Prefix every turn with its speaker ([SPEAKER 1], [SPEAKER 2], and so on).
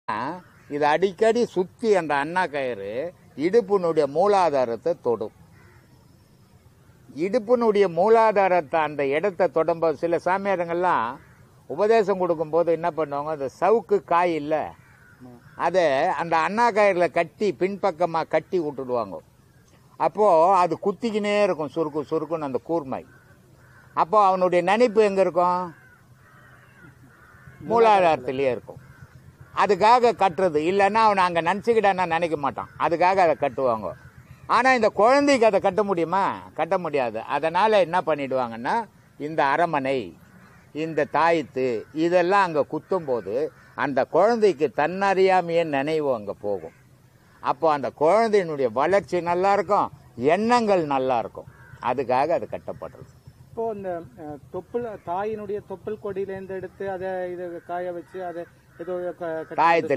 [SPEAKER 1] இது அடிக்கடி சுத்தி அந்த அண்ணா கயிறு இடுப்பினுடைய மூலாதாரத்தை தொடும் இடுப்பினுடைய மூலாதாரத்தை அந்த இடத்தை தொடும்போது சில சாமியாரங்கள்லாம் உபதேசம் கொடுக்கும்போது என்ன பண்ணுவாங்க அந்த சவுக்கு காய் இல்லை அதை அந்த அண்ணா கயிறில் கட்டி பின்பக்கமாக கட்டி விட்டுடுவாங்க அப்போது அது குத்திக்கினே இருக்கும் சுருக்கு சுருக்குன்னு அந்த கூர்மை அப்போ அவனுடைய நினைப்பு எங்கே இருக்கும் மூலாதாரத்திலேயே இருக்கும் அதுக்காக கட்டுறது இல்லைன்னா அவனை அங்கே நினச்சிக்கிட்டான்னா நினைக்க மாட்டான் அதுக்காக அதை கட்டுவாங்க ஆனால் இந்த குழந்தைக்கு அதை கட்ட முடியுமா கட்ட முடியாது அதனால் என்ன பண்ணிடுவாங்கன்னா இந்த அரமனை இந்த தாயத்து இதெல்லாம் அங்கே குத்தும்போது அந்த குழந்தைக்கு தன்னறியாமையே நினைவு அங்கே போகும் அப்போ அந்த குழந்தையினுடைய வளர்ச்சி நல்லா இருக்கும் எண்ணங்கள் நல்லா இருக்கும் அதுக்காக அது கட்டப்படுறது
[SPEAKER 2] இப்போ இந்த அஹ், தொப்புள் தாயினுடைய தொப்புள் கொடியிலேருந்து எடுத்து அதை இது காய வச்சு அதை ஏதோ க- கட்டி
[SPEAKER 1] தாயத்தில்